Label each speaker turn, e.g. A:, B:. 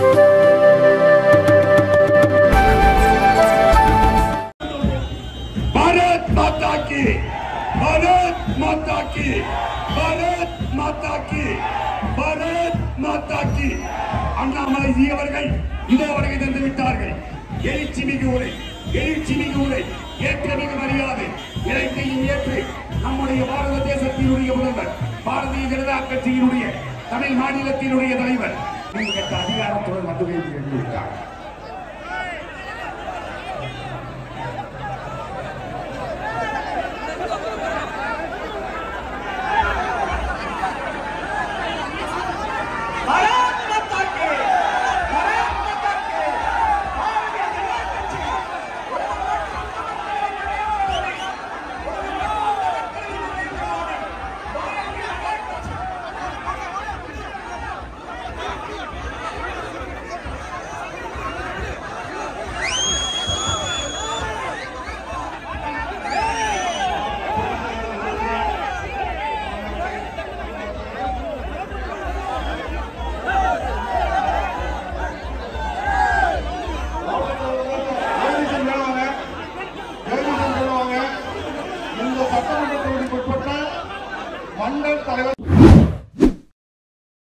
A: भारत माता की भारत माता की भारत माता की भारत माता की அண்ணாமலை ஜி அவர்கள் இதோ வருகை தந்து விட்டார்கள் எழுச்சி மிகு உரை எழுச்சி மிகு உரை ஏற்ற மிகு மரியாதை இலங்கையும் ஏற்று நம்முடைய பாரத தேசத்தினுடைய முதல்வர் பாரதிய ஜனதா கட்சியினுடைய தமிழ் மாநிலத்தினுடைய தலைவர் நீங்கள் அதிகாரத்துடன் வந்து விட்டார்